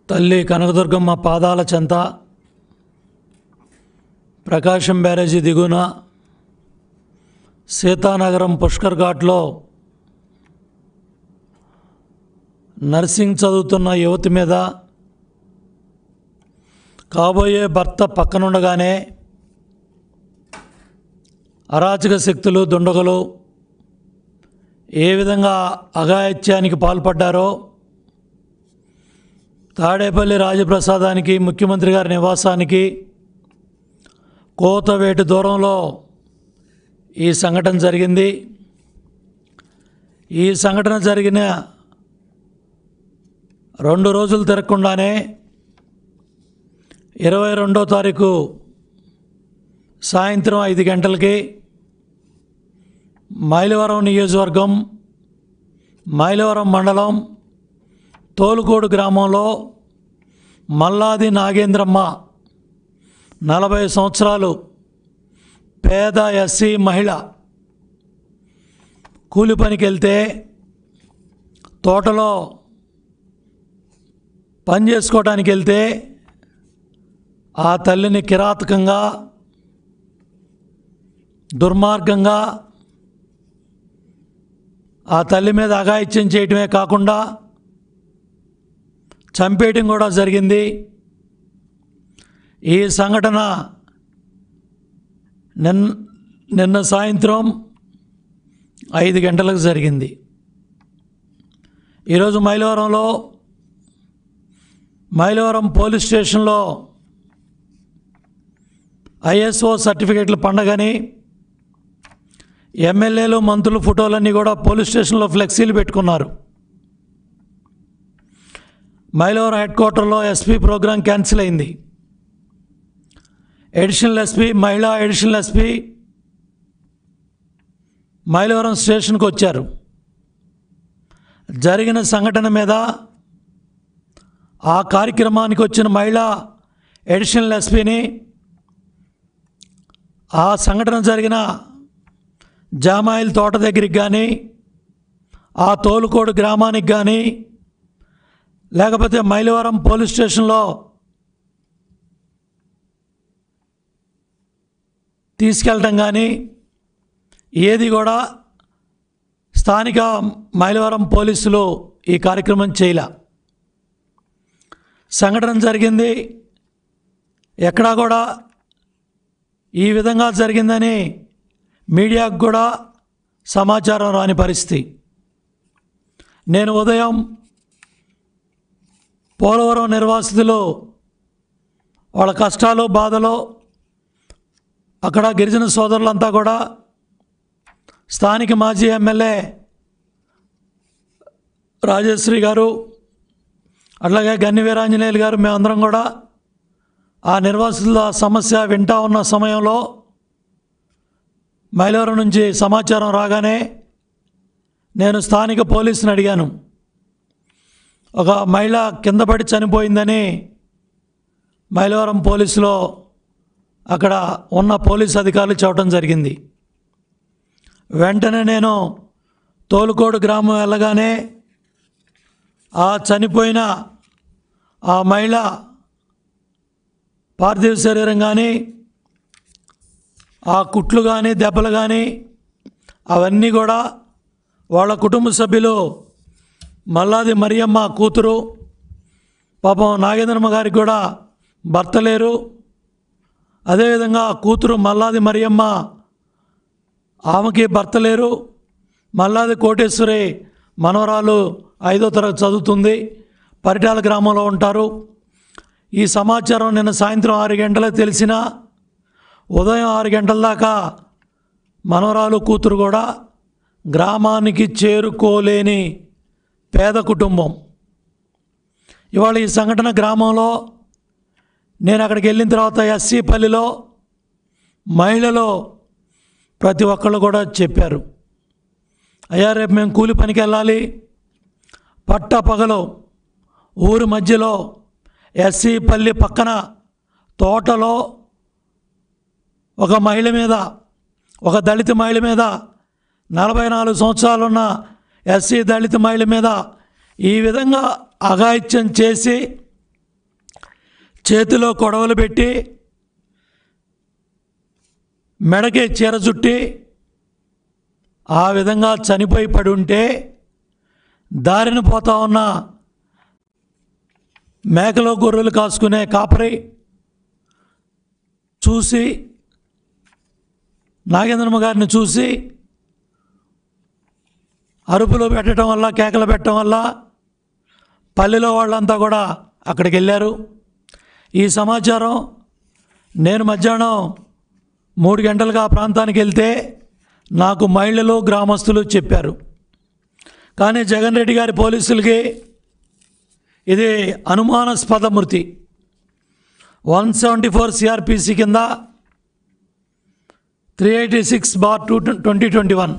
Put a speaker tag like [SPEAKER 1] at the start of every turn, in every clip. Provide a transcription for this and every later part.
[SPEAKER 1] తల్లి కనకదుర్గమ్మ పాదాల చెంత ప్రకాశం బ్యారేజీ దిగున సీతానగరం పుష్కర్ ఘాట్లో నర్సింగ్ చదువుతున్న యువతి మీద కాబోయే భర్త పక్కనుండగానే అరాచక శక్తులు దుండగులు ఏ విధంగా అఘాయిత్యానికి పాల్పడ్డారో తాడేపల్లి రాజప్రసాదానికి ముఖ్యమంత్రి గారి నివాసానికి కోతవేటు దూరంలో ఈ సంఘటన జరిగింది ఈ సంఘటన జరిగిన రెండు రోజులు తిరగకుండానే ఇరవై రెండో తారీఖు సాయంత్రం ఐదు గంటలకి మైలవరం నియోజకవర్గం మైలవరం మండలం తోలుకోడు గ్రామంలో మల్లాది నాగేంద్రమ్మ నలభై సంవత్సరాలు పేద ఎస్సీ మహిళ కూలి పనికి వెళ్తే తోటలో పని చేసుకోవడానికి వెళ్తే ఆ తల్లిని కిరాతకంగా దుర్మార్గంగా ఆ తల్లి మీద అఘాయిత్యం చేయటమే కాకుండా చంపేయటం కూడా జరిగింది ఈ సంఘటన నిన్ నిన్న సాయంత్రం ఐదు గంటలకు జరిగింది ఈరోజు మైలవరంలో మైలవరం పోలీస్ స్టేషన్లో ఐఎస్ఓ సర్టిఫికెట్ల పండగని ఎమ్మెల్యేలు మంత్రులు ఫోటోలన్నీ కూడా పోలీస్ స్టేషన్లో ఫ్లెక్సీలు పెట్టుకున్నారు మైలవరం హెడ్ క్వార్టర్లో ఎస్పీ ప్రోగ్రాం క్యాన్సిల్ అయింది ఎడిషనల్ ఎస్పీ మహిళా ఎడిషనల్ ఎస్పీ మైలవరం స్టేషన్కి వచ్చారు జరిగిన సంఘటన మీద ఆ కార్యక్రమానికి వచ్చిన మహిళా ఎడిషనల్ ఎస్పీని ఆ సంఘటన జరిగిన జామాయిల్ తోట దగ్గరికి కానీ ఆ తోలుకోడు గ్రామానికి కానీ లేకపోతే మైలవరం పోలీస్ స్టేషన్లో తీసుకెళ్ళటం కానీ ఏది కూడా స్థానిక మైలవరం పోలీసులు ఈ కార్యక్రమం చేయలే సంఘటన జరిగింది ఎక్కడా కూడా ఈ విధంగా జరిగిందని మీడియాకు కూడా సమాచారం రాని పరిస్థితి నేను ఉదయం పోలవరం నిర్వాసితులు వాళ్ళ కష్టాలు బాధలు అక్కడ గిరిజన సోదరులంతా కూడా స్థానిక మాజీ ఎమ్మెల్యే రాజశ్రీ గారు అట్లాగే గన్ని వీరాంజనేయులు గారు మేమందరం కూడా ఆ నిర్వాసితుల సమస్య వింటా ఉన్న సమయంలో మైలవరం నుంచి సమాచారం రాగానే నేను స్థానిక పోలీసుని అడిగాను ఒక మహిళ కింద పడి చనిపోయిందని మైలవరం పోలీసులో అక్కడ ఉన్న పోలీస్ అధికారులు చెప్పడం జరిగింది వెంటనే నేను తోలుకోడు గ్రామం వెళ్ళగానే ఆ చనిపోయిన ఆ మహిళ పార్థివ శరీరం కానీ ఆ కుట్లు కానీ దెబ్బలు కానీ అవన్నీ కూడా వాళ్ళ కుటుంబ సభ్యులు మల్లాది మరియమ్మ కూతురు పాపం నాగేంద్రమ్మ గారికి కూడా భర్త లేరు అదేవిధంగా ఆ కూతురు మల్లాది మరియమ్మ ఆమెకి భర్త లేరు మల్లాది కోటేశ్వరి మనవరాలు ఐదో తరగతి చదువుతుంది పరిటాల గ్రామంలో ఉంటారు ఈ సమాచారం నిన్న సాయంత్రం ఆరు గంటలకు తెలిసిన ఉదయం ఆరు గంటల దాకా మనవరాలు కూతురు కూడా గ్రామానికి చేరుకోలేని పేద కుటుంబం ఇవాళ ఈ సంఘటన గ్రామంలో నేను అక్కడికి వెళ్ళిన తర్వాత ఎస్సీ పల్లిలో మహిళలు ప్రతి ఒక్కళ్ళు కూడా చెప్పారు అయ్యా రేపు మేము కూలి పనికి వెళ్ళాలి పట్ట పగలు ఊరి మధ్యలో ఎస్సీ పల్లి పక్కన తోటలో ఒక మహిళ మీద ఒక దళిత మహిళ మీద నలభై నాలుగు సంవత్సరాలున్న ఎస్సీ దళిత మహిళ మీద ఈ విధంగా అఘాయిత్యం చేసి చేతిలో కొడవలు పెట్టి మెడకి చీర చుట్టి ఆ విధంగా చనిపోయి పడి ఉంటే దారిన పోతా ఉన్న మేకలో గొర్రెలు కాసుకునే కాపరి చూసి నాగేంద్రమ్మ గారిని చూసి అరుపులు పెట్టడం వల్ల కేకలు పెట్టడం వల్ల పల్లెలో వాళ్ళంతా కూడా అక్కడికి వెళ్ళారు ఈ సమాచారం నేను మధ్యాహ్నం మూడు గంటలుగా ఆ ప్రాంతానికి వెళ్తే నాకు మహిళలు గ్రామస్తులు చెప్పారు కానీ జగన్ రెడ్డి గారి పోలీసులకి ఇది అనుమానాస్పద మృతి వన్ సెవెంటీ ఫోర్ సిఆర్పిసి కింద three eighty six bar two twenty twenty one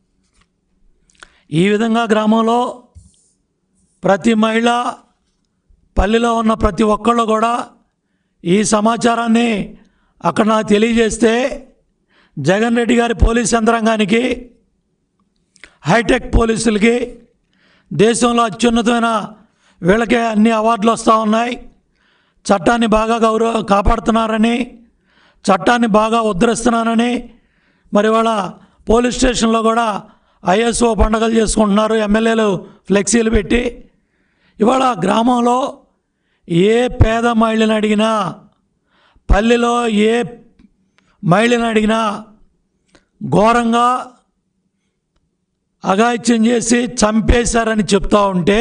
[SPEAKER 1] ఈ విధంగా గ్రామంలో ప్రతి మహిళ పల్లెలో ఉన్న ప్రతి ఒక్కళ్ళు కూడా ఈ సమాచారాన్ని అక్కడ నాకు తెలియజేస్తే జగన్ రెడ్డి గారి పోలీస్ యంత్రాంగానికి హైటెక్ పోలీసులకి దేశంలో అత్యున్నతమైన వీళ్ళకే అన్ని అవార్డులు వస్తూ ఉన్నాయి చట్టాన్ని బాగా గౌరవ కాపాడుతున్నారని చట్టాన్ని బాగా ఉద్ధరిస్తున్నానని మరి వాళ్ళ పోలీస్ స్టేషన్లో కూడా ఐఎస్ఓ పండగలు చేసుకుంటున్నారు ఎమ్మెల్యేలు ఫ్లెక్సీలు పెట్టి ఇవాళ గ్రామంలో ఏ పేద మహిళని అడిగినా పల్లెలో ఏ మహిళని అడిగినా ఘోరంగా అఘాయిత్యం చేసి చంపేశారని చెప్తా ఉంటే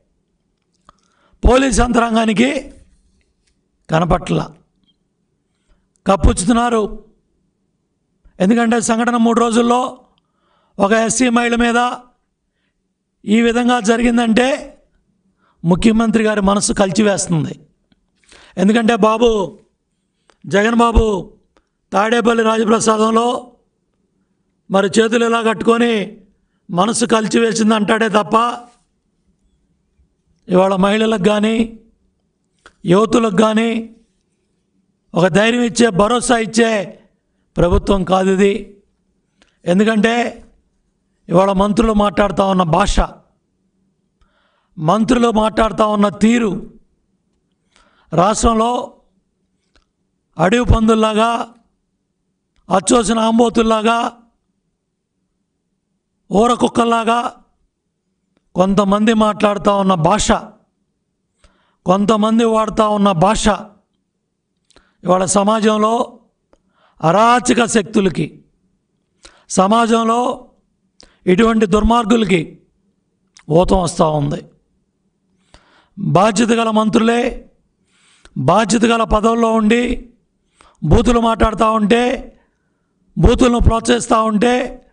[SPEAKER 1] పోలీస్ యంత్రాంగానికి కనపట్ల కప్పుచ్చుతున్నారు ఎందుకంటే సంఘటన మూడు రోజుల్లో ఒక ఎస్సీ మహిళ మీద ఈ విధంగా జరిగిందంటే ముఖ్యమంత్రి గారి మనసు కలిచివేస్తుంది ఎందుకంటే బాబు జగన్ బాబు తాడేపల్లి రాజప్రసాదంలో మరి చేతులు ఇలా కట్టుకొని మనసు కలిచివేసింది అంటాడే తప్ప ఇవాళ మహిళలకు కానీ యువతులకు కానీ ఒక ధైర్యం ఇచ్చే భరోసా ఇచ్చే ప్రభుత్వం కాదు ఇది ఎందుకంటే ఇవాళ మంత్రులు మాట్లాడుతూ ఉన్న భాష మంత్రులు మాట్లాడుతూ ఉన్న తీరు రాష్ట్రంలో అడవి పందుల్లాగా అచ్చోసిన ఆంబోతుల్లాగా ఊర కుక్కల్లాగా కొంతమంది మాట్లాడుతూ ఉన్న భాష కొంతమంది వాడుతూ ఉన్న భాష ఇవాళ సమాజంలో అరాచక శక్తులకి సమాజంలో ఇటువంటి దుర్మార్గులకి ఊతం వస్తూ ఉంది బాధ్యత గల మంత్రులే బాధ్యత గల పదవుల్లో ఉండి బూతులు మాట్లాడుతూ ఉంటే బూతులను ప్రోత్సహిస్తూ ఉంటే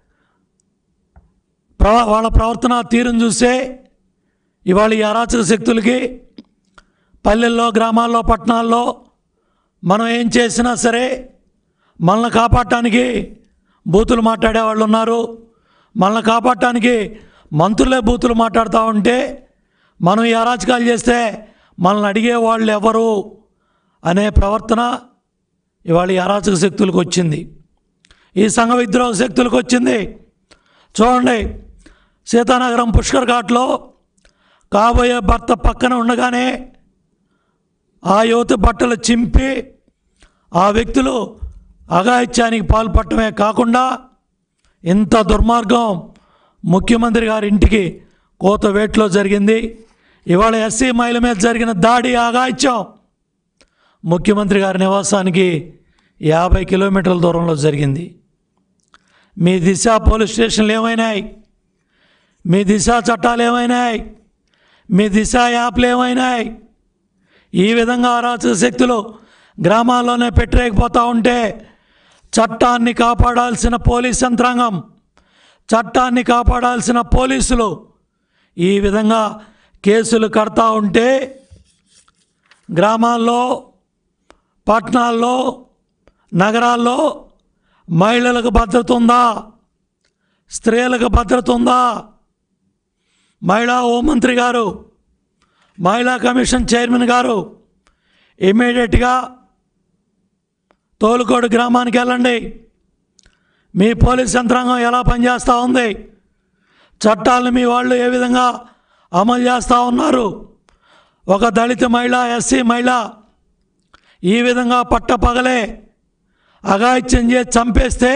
[SPEAKER 1] ప్రవ వాళ్ళ ప్రవర్తన తీరును చూస్తే ఇవాళ ఈ అరాచక శక్తులకి పల్లెల్లో గ్రామాల్లో పట్టణాల్లో మనం ఏం చేసినా సరే మనల్ని కాపాడటానికి బూతులు మాట్లాడే వాళ్ళు ఉన్నారు మనల్ని కాపాడటానికి మంత్రులే బూతులు మాట్లాడుతూ ఉంటే మనం ఈ అరాచకాలు చేస్తే మనల్ని అడిగే వాళ్ళు ఎవరు అనే ప్రవర్తన ఇవాళ ఈ అరాచక శక్తులకు వచ్చింది ఈ సంఘ విద్రోహ శక్తులకు వచ్చింది చూడండి సీతానగరం పుష్కర్ ఘాట్లో కాబోయే భర్త పక్కన ఉండగానే ఆ యువతి బట్టలు చింపి ఆ వ్యక్తులు అఘాయిత్యానికి పాల్పడటమే కాకుండా ఇంత దుర్మార్గం ముఖ్యమంత్రి గారి ఇంటికి కోతవేట్లో జరిగింది ఇవాళ ఎస్సీ మహిళ మీద జరిగిన దాడి అఘాయిత్యం ముఖ్యమంత్రి గారి నివాసానికి యాభై కిలోమీటర్ల దూరంలో జరిగింది మీ దిశ పోలీస్ స్టేషన్లు ఏమైనాయి మీ దిశ చట్టాలు ఏమైనాయి మీ దిశ యాప్లు ఏమైనాయి ఈ విధంగా అరాచక శక్తులు గ్రామాల్లోనే పెట్టలేకపోతూ ఉంటే చట్టాన్ని కాపాడాల్సిన పోలీస్ యంత్రాంగం చట్టాన్ని కాపాడాల్సిన పోలీసులు ఈ విధంగా కేసులు కడతా ఉంటే గ్రామాల్లో పట్టణాల్లో నగరాల్లో మహిళలకు భద్రత ఉందా స్త్రీలకు భద్రత ఉందా మహిళా హోంమంత్రి గారు మహిళా కమిషన్ చైర్మన్ గారు ఇమీడియట్గా తోలుకోడు గ్రామానికి వెళ్ళండి మీ పోలీస్ యంత్రాంగం ఎలా పనిచేస్తూ ఉంది చట్టాలను మీ వాళ్ళు ఏ విధంగా అమలు చేస్తూ ఉన్నారు ఒక దళిత మహిళ ఎస్సీ మహిళ ఈ విధంగా పట్టపగలే అఘాయిత్యం చేసి చంపేస్తే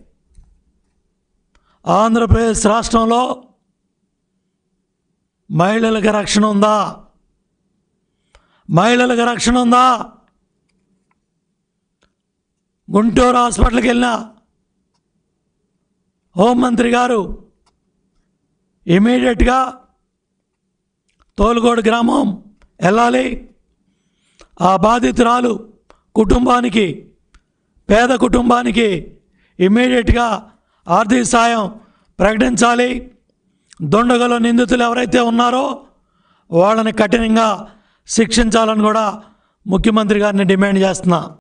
[SPEAKER 1] ఆంధ్రప్రదేశ్ రాష్ట్రంలో మహిళలకు రక్షణ ఉందా మహిళలకు రక్షణ ఉందా గుంటూరు హాస్పిటల్కి వెళ్ళిన హోంమంత్రి గారు ఇమీడియట్గా తోలుగోడు గ్రామం వెళ్ళాలి ఆ బాధితురాలు కుటుంబానికి పేద కుటుంబానికి ఇమ్మీడియట్గా ఆర్థిక సాయం ప్రకటించాలి దొండగలో నిందితులు ఎవరైతే ఉన్నారో వాళ్ళని కఠినంగా శిక్షించాలని కూడా ముఖ్యమంత్రి గారిని డిమాండ్ చేస్తున్నా